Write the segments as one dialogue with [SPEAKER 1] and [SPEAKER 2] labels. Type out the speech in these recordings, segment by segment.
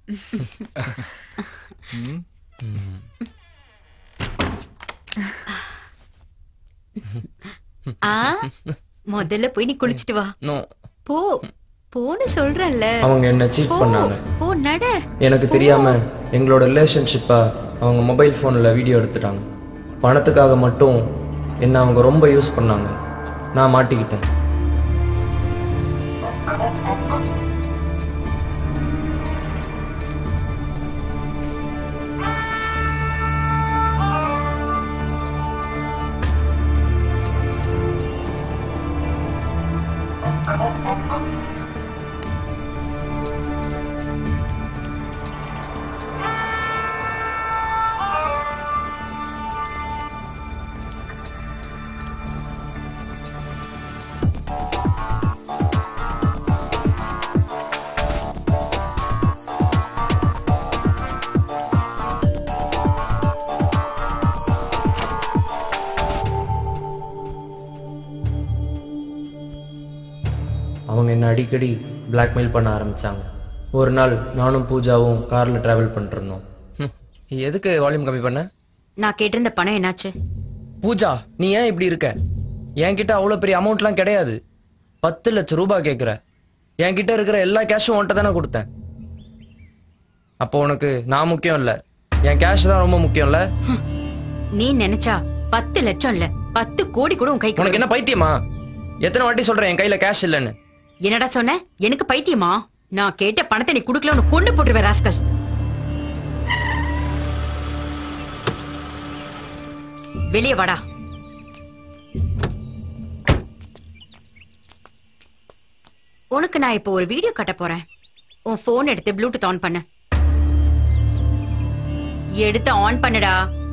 [SPEAKER 1] ஆ முதல்ல போய் நீ குளிச்சிட்டு வா
[SPEAKER 2] நோ
[SPEAKER 1] போ போன்னு சொல்றல்ல
[SPEAKER 2] அவங்க என்ன சீட்
[SPEAKER 1] போ
[SPEAKER 2] பண்ணாங்க
[SPEAKER 1] போ நட
[SPEAKER 2] எனக்கு தெரியாம எங்களோட ரிலேஷன்ஷிப்பை அவங்க மொபைல் ஃபோனில் வீடியோ எடுத்துட்டாங்க பணத்துக்காக மட்டும் என்ன அவங்க ரொம்ப யூஸ் பண்ணாங்க நான் மாட்டிக்கிட்டேன் அவங்க என்ன அடிக்கடி பிளாக்மெயில் பண்ண ஆரம்பிச்சாங்க ஒரு நாள் நானும் பூஜாவும் காரில் ட்ராவல் பண்ணிருந்தோம் எதுக்கு வால்யூம் கம்மி பண்ண
[SPEAKER 1] நான் கேட்டிருந்த பணம் என்னாச்சு
[SPEAKER 2] பூஜா நீ ஏன் இப்படி இருக்க என்கிட்ட அவ்வளோ பெரிய அமௌண்ட்லாம் கிடையாது பத்து லட்சம் ரூபாய் கேட்குற என்கிட்ட இருக்கிற எல்லா கேஷும் உன்கிட்ட தானே கொடுத்தேன் அப்போ உனக்கு நான் முக்கியம் இல்லை என் கேஷ் தான் ரொம்ப முக்கியம் இல்லை
[SPEAKER 1] நீ நினைச்சா பத்து லட்சம் இல்ல பத்து கோடி கூட உன் கைக்கு
[SPEAKER 2] உனக்கு
[SPEAKER 1] வரும்.
[SPEAKER 2] என்ன பைத்தியமா எத்தனை வாட்டி சொல்றேன் என் கையில கேஷ் இல்லைன்னு
[SPEAKER 1] என்னடா சொன்ன எனக்கு பைத்தியமா நான் கேட்ட பணத்தை நீ குடுக்கலன்னு கொண்டு போட்டுருவேன் ராஸ்கல் வெளியே வாடா உனக்கு நான் இப்போ ஒரு வீடியோ காட்ட போறேன் உன் போன் எடுத்து ப்ளூடூத் ஆன் பண்ணு எடுத்து ஆன் பண்ணுடா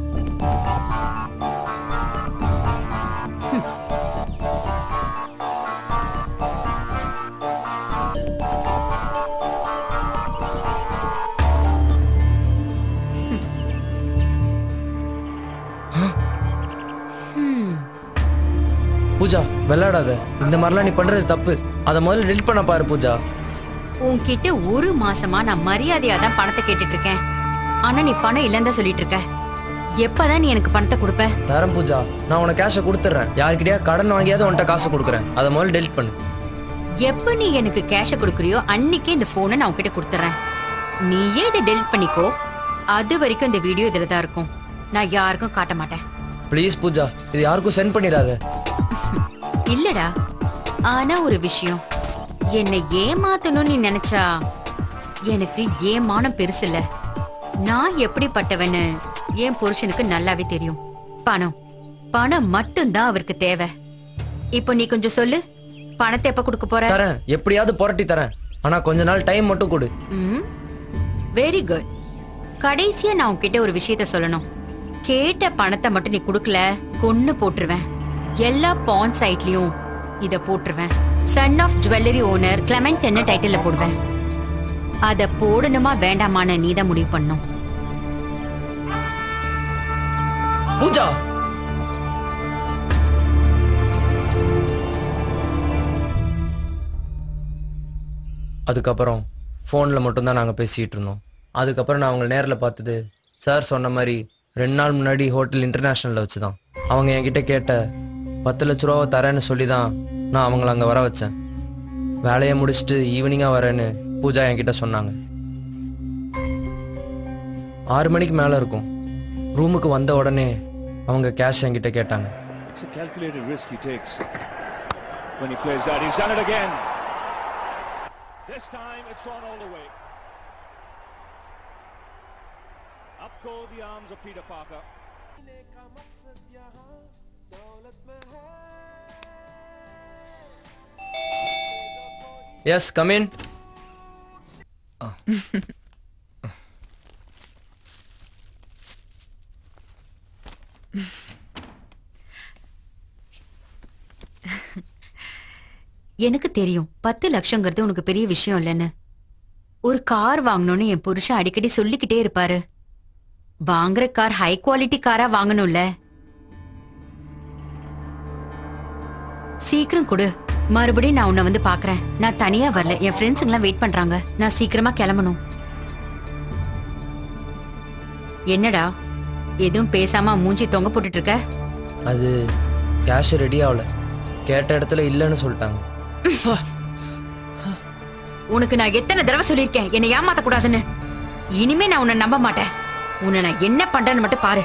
[SPEAKER 1] ஹம்.
[SPEAKER 2] பூஜா விளையாடாத இந்த மாதிரிலாம் நீ பண்றது தப்பு அதை முதல்ல டெலிட் பண்ண பாரு பூஜா
[SPEAKER 1] உன்கிட்ட ஒரு மாசமா நான் மரியாதையா தான் பணத்தை கேட்டுட்டு இருக்கேன் ஆனா நீ பணம் இல்லன்னு தான் சொல்லிட்டு இருக்க எப்பதான் நீ எனக்கு பணத்தை கொடுப்ப
[SPEAKER 2] தரேன் பூஜா நான் உனக்கு கேஷை கொடுத்துட்றேன் யார்கிட்டயா கடன் வாங்கியாவது உன்கிட்ட காசை கொடுக்குறேன் அதை முதல்ல டெலிட் பண்ணு
[SPEAKER 1] எப்ப நீ எனக்கு கேஷ கொடுக்குறியோ அன்னைக்கே இந்த போனை நான் உன்கிட்ட கொடுத்துறேன் நீயே இதை டெலிட் பண்ணிக்கோ அது வரைக்கும் இந்த வீடியோ இதுல தான் இருக்கும் நான் யாருக்கும் காட்ட மாட்டேன்
[SPEAKER 2] ப்ளீஸ் பூஜா இது யாருக்கும் சென்ட் பண்ணிடாத
[SPEAKER 1] இல்லடா ஆனா ஒரு விஷயம் என்னை ஏமாத்தணும்னு நீ நினைச்சா எனக்கு ஏமானம் பெருசு இல்ல நான் எப்படிப்பட்டவன்னு என் புருஷனுக்கு நல்லாவே தெரியும் பணம் பணம் மட்டும்தான் அவருக்கு தேவை இப்போ நீ கொஞ்சம் சொல்லு பணத்தை எப்ப கொடுக்க போற
[SPEAKER 2] தரேன் எப்படியாவது புரட்டி தரேன் ஆனா கொஞ்ச நாள் டைம் மட்டும் கொடு
[SPEAKER 1] வெரி குட் கடைசியா நான் உன்கிட்ட ஒரு விஷயத்த சொல்லணும் கேட்ட பணத்தை மட்டும் நீ குடுக்கல கொன்னு போட்டுருவேன் எல்லா பான் சைட்லயும் இத போட்டுருவேன் son of jewellery owner Clement டைட்டில்ல போடுவேன் அத போடணுமா வேண்டாமான்னு நீதான் முடிவு பண்ணும்
[SPEAKER 2] பூஜா அதுக்கப்புறம் ஃபோனில் மட்டும்தான் நாங்கள் பேசிக்கிட்டு இருந்தோம் அதுக்கப்புறம் நான் அவங்களை நேரில் பார்த்தது சார் சொன்ன மாதிரி ரெண்டு நாள் முன்னாடி ஹோட்டல் இன்டர்நேஷ்னலில் வச்சு தான் அவங்க என்கிட்ட கேட்ட பத்து லட்ச ரூபாவை தரேன்னு சொல்லி தான் நான் அவங்கள அங்கே வர வச்சேன் வேலையை முடிச்சுட்டு ஈவினிங்காக வரேன்னு பூஜா என்கிட்ட சொன்னாங்க ஆறு மணிக்கு மேலே இருக்கும் ரூமுக்கு வந்த உடனே அவங்க கேஷ் என்கிட்ட கேட்டாங்க
[SPEAKER 3] It's a calculated risk he takes when he plays that. He's done it again. This time it's gone all the way. Up go the arms of Peter Parker.
[SPEAKER 2] Yes come in
[SPEAKER 1] எனக்கு தெரியும் பத்து லட்சங்கிறது உனக்கு பெரிய விஷயம் இல்லைன்னு ஒரு கார் வாங்கணும்னு என் புருஷன் அடிக்கடி சொல்லிக்கிட்டே இருப்பாரு வாங்குற கார் ஹை குவாலிட்டி காரா வாங்கணும்ல சீக்கிரம் கொடு மறுபடியும் நான் உன்னை வந்து பாக்குறேன் நான் தனியா வரல என் ஃப்ரெண்ட்ஸுங்கெல்லாம் வெயிட் பண்றாங்க நான் சீக்கிரமா கிளம்பணும் என்னடா எதுவும் பேசாம மூஞ்சி தொங்க போட்டுட்டு இருக்க
[SPEAKER 2] அது கேஷ் ரெடி ஆகல கேட்ட இடத்துல இல்லைன்னு சொல்லிட்டாங்க
[SPEAKER 1] உனக்கு நான் எத்தனை தடவை சொல்லியிருக்கேன் என்னை ஏமாத்த கூடாதுன்னு இனிமே நான் உன்னை நம்ப மாட்டேன் உன்னை நான் என்ன பண்றேன்னு மட்டும் பாரு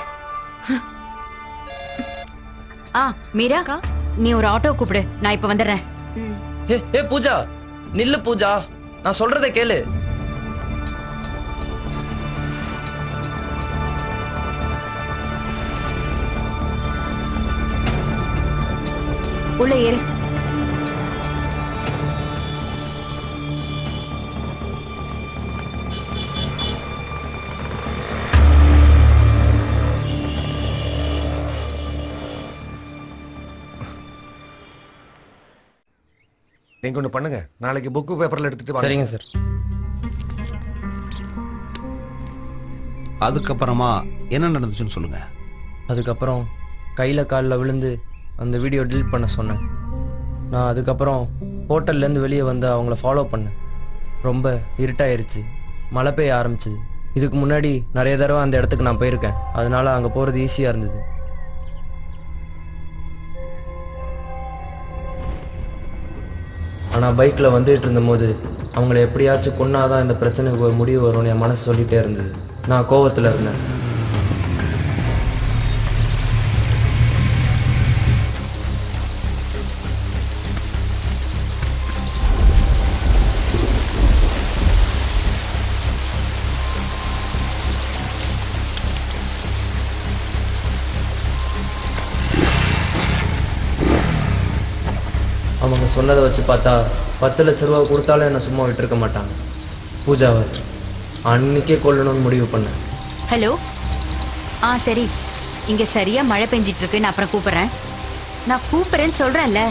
[SPEAKER 1] ஆ மீரா நீ ஒரு ஆட்டோ கூப்பிடு நான் இப்ப வந்துடுறேன்
[SPEAKER 2] ஏ ஏ பூஜா நில்லு பூஜா நான் சொல்றத கேளு
[SPEAKER 1] உள்ள ஏறு
[SPEAKER 4] நீங்க ஒண்ணு பண்ணுங்க நாளைக்கு புக்கு பேப்பர்ல எடுத்துட்டு வாங்க
[SPEAKER 2] சரிங்க சார்
[SPEAKER 5] அதுக்கப்புறமா என்ன நடந்துச்சுன்னு சொல்லுங்க
[SPEAKER 2] அதுக்கப்புறம் கையில் காலில் விழுந்து அந்த வீடியோ delete பண்ண சொன்னேன் நான் அதுக்கப்புறம் ஹோட்டல்லேருந்து வெளியே வந்து அவங்கள ஃபாலோ பண்ணேன் ரொம்ப இருட்டாயிருச்சு மழை பெய்ய ஆரம்பிச்சுது இதுக்கு முன்னாடி நிறைய தடவை அந்த இடத்துக்கு நான் போயிருக்கேன் அதனால அங்கே போகிறது ஈஸியாக இருந்தது ஆனால் பைக்கில் வந்துட்டு இருந்தபோது அவங்கள எப்படியாச்சும் கொன்னாதான் இந்த பிரச்சனைக்கு ஒரு முடிவு வரும்னு என் மனசு சொல்லிட்டே இருந்தது நான் கோவத்தில் இருந்தேன் அவங்க சொன்னதை வச்சு பார்த்தா பத்து லட்ச ரூபா கொடுத்தாலும் என்னை சும்மா விட்டுருக்க மாட்டாங்க பூஜாவை அன்னைக்கே கொல்லணும்னு முடிவு பண்ணேன்
[SPEAKER 1] ஹலோ ஆ சரி இங்க சரியா மழை பெஞ்சிட்டு இருக்கு நான் அப்புறம் கூப்பிடுறேன் நான் கூப்பிடுறேன்னு சொல்றேன்ல